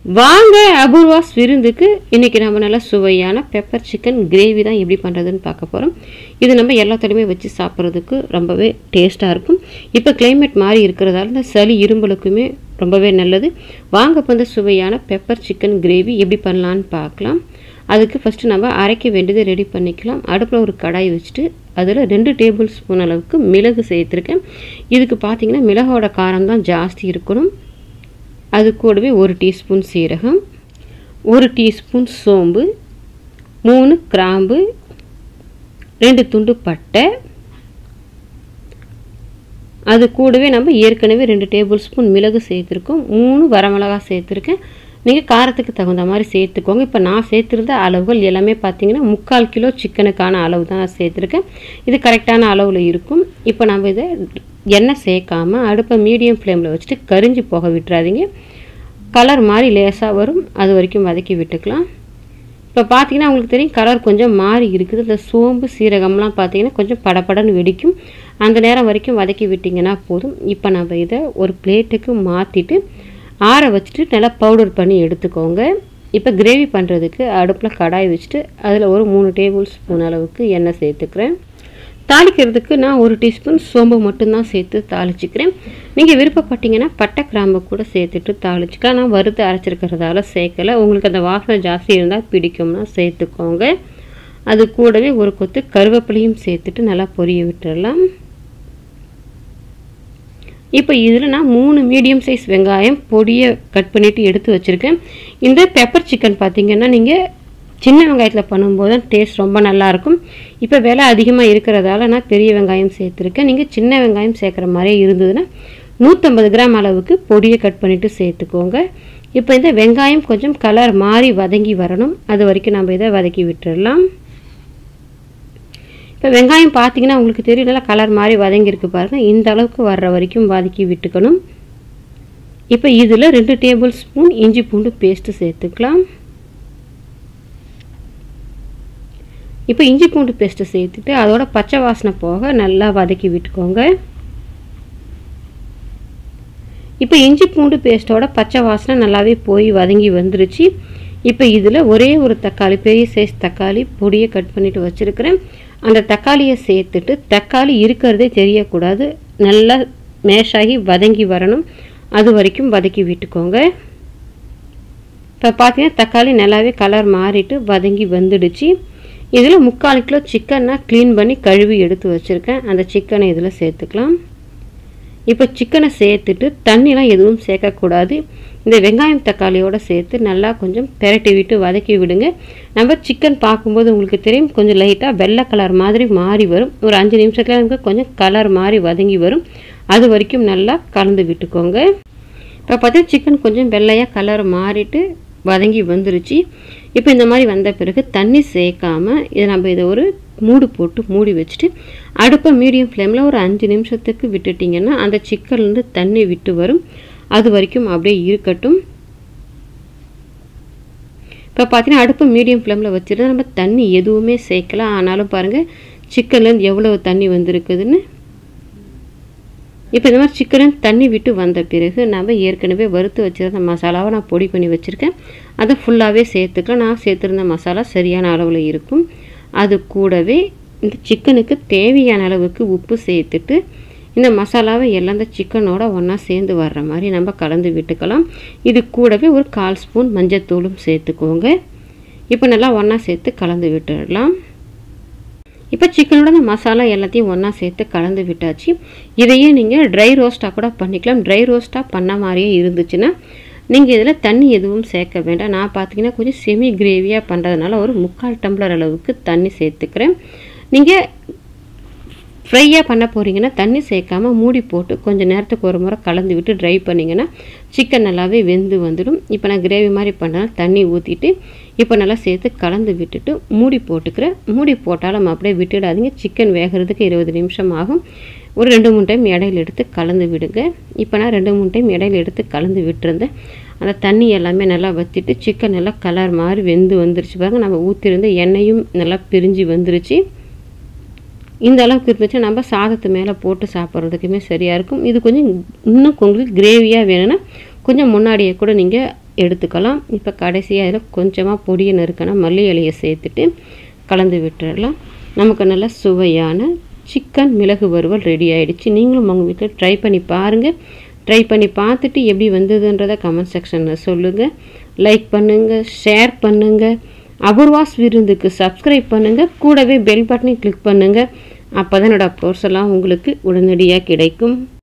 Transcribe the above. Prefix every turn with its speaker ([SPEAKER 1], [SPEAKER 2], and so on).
[SPEAKER 1] வாங்க அபூர்வாஸ் விருந்துக்கு இன்றைக்கி நம்ம நல்லா சுவையான பெப்பர் சிக்கன் கிரேவி தான் எப்படி பண்ணுறதுன்னு பார்க்க போகிறோம் இது நம்ம எல்லாத்துலேயுமே வச்சு சாப்பிட்றதுக்கு ரொம்பவே டேஸ்ட்டாக இருக்கும் இப்போ climate மாறி இருக்கிறதால இந்த சளி இரும்பலுக்குமே ரொம்பவே நல்லது வாங்க இப்போ இந்த சுவையான பெப்பர் சிக்கன் கிரேவி எப்படி பண்ணலான்னு பார்க்கலாம் அதுக்கு ஃபஸ்ட்டு நம்ம அரைக்க வேண்டியதை ரெடி பண்ணிக்கலாம் அடுப்பில் ஒரு கடாய் வச்சுட்டு அதில் ரெண்டு டேபிள் ஸ்பூன் அளவுக்கு மிளகு சேர்த்துருக்கேன் இதுக்கு பார்த்தீங்கன்னா மிளகோட காரம் தான் ஜாஸ்தி இருக்கணும் அது கூடவே ஒரு டீஸ்பூன் சீரகம் ஒரு டீஸ்பூன் சோம்பு மூணு கிராம்பு ரெண்டு துண்டு பட்டை அது கூடவே நம்ம ஏற்கனவே ரெண்டு டேபிள் ஸ்பூன் மிளகு சேர்த்துருக்கோம் மூணு வரமிளகா சேர்த்துருக்கேன் நீங்கள் காரத்துக்கு தகுந்த மாதிரி சேர்த்துக்கோங்க இப்போ நான் சேர்த்துருந்த அளவுகள் எல்லாமே பார்த்தீங்கன்னா முக்கால் கிலோ சிக்கனுக்கான அளவு தான் நான் சேர்த்துருக்கேன் இது கரெக்டான அளவில் இருக்கும் இப்போ நம்ம இதை எண்ணெய் சேர்க்காம அடுப்பை மீடியம் ஃப்ளேமில் வச்சுட்டு கரிஞ்சு போக விட்டுறாதீங்க கலர் மாதிரி லேசாக வரும் அது வரைக்கும் வதக்கி விட்டுக்கலாம் இப்போ பார்த்தீங்கன்னா உங்களுக்கு தெரியும் கலர் கொஞ்சம் மாறி இருக்குது இந்த சோம்பு சீரகம்லாம் பார்த்தீங்கன்னா கொஞ்சம் படபடன்னு வெடிக்கும் அந்த நேரம் வரைக்கும் வதக்கி விட்டிங்கன்னா போதும் இப்போ நம்ம இதை ஒரு பிளேட்டுக்கு மாற்றிட்டு ஆற வச்சுட்டு நல்லா பவுடர் பண்ணி எடுத்துக்கோங்க இப்போ கிரேவி பண்ணுறதுக்கு அடுப்பில் கடாய் வச்சுட்டு அதில் ஒரு மூணு டேபிள் ஸ்பூன் அளவுக்கு எண்ணெய் சேர்த்துக்கிறேன் தாளிக்கிறதுக்கு நான் ஒரு டீஸ்பூன் சோம்பு மட்டும்தான் சேர்த்து தாளிச்சிக்கிறேன் நீங்கள் விருப்பப்பட்டீங்கன்னா பட்டை கிராம்பு கூட சேர்த்துட்டு தாளிச்சிக்கலாம் நான் வறுத்து அரைச்சிருக்கிறதால சேர்க்கலை உங்களுக்கு அந்த வாசனை ஜாஸ்தி இருந்தால் பிடிக்கும்னா சேர்த்துக்கோங்க அது கூடவே ஒரு கொத்து கருவேப்பிலையும் சேர்த்துட்டு நல்லா பொரிய விட்டுடலாம் இப்போ இதில் நான் மூணு மீடியம் சைஸ் வெங்காயம் பொடியை கட் பண்ணிவிட்டு எடுத்து வச்சுருக்கேன் இந்த பெப்பர் சிக்கன் பார்த்தீங்கன்னா நீங்கள் சின்ன வெங்காயத்தில் பண்ணும்போது தான் டேஸ்ட் ரொம்ப நல்லாயிருக்கும் இப்போ விலை அதிகமாக இருக்கிறதால நான் பெரிய வெங்காயம் சேர்த்துருக்கேன் நீங்கள் சின்ன வெங்காயம் சேர்க்குற மாதிரி இருந்ததுன்னா நூற்றம்பது கிராம் அளவுக்கு பொடியை கட் பண்ணிவிட்டு சேர்த்துக்கோங்க இப்போ இந்த வெங்காயம் கொஞ்சம் கலர் மாறி வதங்கி வரணும் அது வரைக்கும் நம்ம இதை வதக்கி விட்டுடலாம் இப்போ வெங்காயம் பார்த்தீங்கன்னா உங்களுக்கு தெரியும் நல்லா கலர் மாதிரி வதங்கியிருக்கு பாருங்கள் இந்த அளவுக்கு வர்ற வரைக்கும் வதக்கி விட்டுக்கணும் இப்போ இதில் ரெண்டு டேபிள் ஸ்பூன் இஞ்சி பூண்டு பேஸ்ட்டு சேர்த்துக்கலாம் இப்போ இஞ்சி பூண்டு பேஸ்ட்டை சேர்த்துட்டு அதோட பச்சை வாசனை போக நல்லா வதக்கி விட்டுக்கோங்க இப்போ இஞ்சி பூண்டு பேஸ்ட்டோட பச்சை வாசனை நல்லாவே போய் வதங்கி வந்துருச்சு இப்போ இதில் ஒரே ஒரு தக்காளி பெரிய சைஸ் தக்காளி பொடியை கட் பண்ணிவிட்டு வச்சுருக்கிறேன் அந்த தக்காளியை சேர்த்துட்டு தக்காளி இருக்கிறதே தெரியக்கூடாது நல்லா மேஷ் ஆகி வதங்கி வரணும் அது வரைக்கும் வதக்கி விட்டுக்கோங்க இப்போ பார்த்தீங்கன்னா தக்காளி நல்லாவே கலர் மாறிட்டு வதங்கி வந்துடுச்சு இதில் முக்கால் கிலோ சிக்கன் நான் க்ளீன் பண்ணி கழுவி எடுத்து வச்சுருக்கேன் அந்த சிக்கனை இதில் சேர்த்துக்கலாம் இப்போ சிக்கனை சேர்த்துட்டு தண்ணிலாம் எதுவும் சேர்க்கக்கூடாது இந்த வெங்காயம் தக்காளியோடு சேர்த்து நல்லா கொஞ்சம் பெரட்டி விட்டு வதக்கி விடுங்க நம்ம சிக்கன் பார்க்கும்போது உங்களுக்கு தெரியும் கொஞ்சம் லைட்டாக வெள்ளை கலர் மாதிரி மாறி வரும் ஒரு அஞ்சு நிமிஷத்தில் நமக்கு கொஞ்சம் கலர் மாதிரி வதங்கி வரும் அது வரைக்கும் நல்லா கலந்து விட்டுக்கோங்க இப்போ பார்த்தீங்கன்னா சிக்கன் கொஞ்சம் வெள்ளையாக கலர் மாறிட்டு வதங்கி வந்துருச்சு இப்போ இந்த மாதிரி வந்த பிறகு தண்ணி சேர்க்காம இதை நம்ம இதை ஒரு மூடு போட்டு மூடி வச்சுட்டு அடுப்பை மீடியம் ஃப்ளேமில் ஒரு அஞ்சு நிமிஷத்துக்கு விட்டுட்டிங்கன்னா அந்த சிக்கன்லேருந்து தண்ணி விட்டு வரும் அது வரைக்கும் அப்படியே இருக்கட்டும் இப்போ பார்த்தீங்கன்னா அடுப்பு மீடியம் ஃப்ளேமில் வச்சுட்டு நம்ம தண்ணி எதுவுமே சேர்க்கலாம் ஆனாலும் பாருங்கள் சிக்கன்லேருந்து எவ்வளோ தண்ணி வந்திருக்குதுன்னு இப்போ இந்த மாதிரி சிக்கன் தண்ணி விட்டு வந்த பிறகு நம்ம ஏற்கனவே வறுத்து வச்சுருந்த மசாலாவை நான் பொடி பண்ணி வச்சுருக்கேன் அதை ஃபுல்லாகவே சேர்த்துக்கலாம் நான் சேர்த்துருந்த மசாலா சரியான அளவில் இருக்கும் அது கூடவே இந்த சிக்கனுக்கு தேவையான அளவுக்கு உப்பு சேர்த்துட்டு இந்த மசாலாவை எல்லாம் இந்த சிக்கனோட ஒன்றா சேர்ந்து வர்ற மாதிரி நம்ம கலந்து விட்டுக்கலாம் இது கூடவே ஒரு கால் ஸ்பூன் மஞ்சத்தூளும் சேர்த்துக்கோங்க இப்போ நல்லா ஒன்றா சேர்த்து கலந்து விட்டுடலாம் இப்போ சிக்கனோட இந்த மசாலா எல்லாத்தையும் ஒன்றா சேர்த்து கலந்து விட்டாச்சு இதையே நீங்கள் ட்ரை ரோஸ்ட்டாக கூட பண்ணிக்கலாம் ட்ரை ரோஸ்ட்டாக பண்ண மாதிரியே இருந்துச்சுன்னா நீங்கள் இதில் தண்ணி எதுவும் சேர்க்க வேண்டாம் நான் பார்த்தீங்கன்னா கொஞ்சம் செமி கிரேவியாக பண்ணுறதுனால ஒரு முக்கால் டம்ளர் அளவுக்கு தண்ணி சேர்த்துக்கிறேன் நீங்கள் ஃப்ரையாக பண்ண போகிறீங்கன்னா தண்ணி சேர்க்காமல் மூடி போட்டு கொஞ்சம் நேரத்துக்கு ஒரு முறை கலந்து விட்டு ட்ரை பண்ணிங்கன்னா சிக்கன் நல்லாவே வெந்து வந்துடும் இப்போ நான் கிரேவி மாதிரி பண்ணால் தண்ணி ஊற்றிட்டு இப்போ நல்லா சேர்த்து கலந்து விட்டுட்டு மூடி போட்டுக்கிறேன் மூடி போட்டாலும் அப்படியே விட்டுடாதீங்க சிக்கன் வேகிறதுக்கு இருபது நிமிஷம் ஆகும் ஒரு ரெண்டு மூணு டைம் இடையில எடுத்து கலந்து விடுங்க இப்போ நான் ரெண்டு மூணு டைம் இடையில எடுத்து கலந்து விட்டுருந்தேன் அந்த தண்ணி எல்லாமே நல்லா வற்றிட்டு சிக்கன் நல்லா கலர் மாதிரி வெந்து வந்துருச்சு பாருங்க நம்ம ஊற்றிருந்த எண்ணெயும் நல்லா பிரிஞ்சு வந்துருச்சு இந்த அளவுக்கு இருந்துச்சுன்னா நம்ம சாதத்து மேலே போட்டு சாப்பிட்றதுக்குமே சரியாக இருக்கும் இது கொஞ்சம் இன்னும் உங்களுக்கு கிரேவியாக வேணும்னா கொஞ்சம் முன்னாடியே கூட நீங்கள் எடுத்துக்கலாம் இப்போ கடைசியாக இதில் கொஞ்சமாக பொடியை நறுக்கின மல்லி இலையை சேர்த்துட்டு கலந்து விட்டுறலாம் நமக்கு நல்ல சுவையான சிக்கன் மிளகு வறுவல் ரெடி ஆகிடுச்சு நீங்களும் உங்கள் வீட்டில் ட்ரை பண்ணி பாருங்கள் ட்ரை பண்ணி பார்த்துட்டு எப்படி வந்ததுன்றதை கமெண்ட் செக்ஷனில் சொல்லுங்கள் லைக் பண்ணுங்கள் ஷேர் பண்ணுங்கள் அபூர்வாஸ் விருந்துக்கு சப்ஸ்கிரைப் பண்ணுங்கள் கூடவே பெல் பட்டனை கிளிக் பண்ணுங்கள் அப்போ தான் என்னோடய அப்லோட்ஸ் எல்லாம் உங்களுக்கு உடனடியாக கிடைக்கும்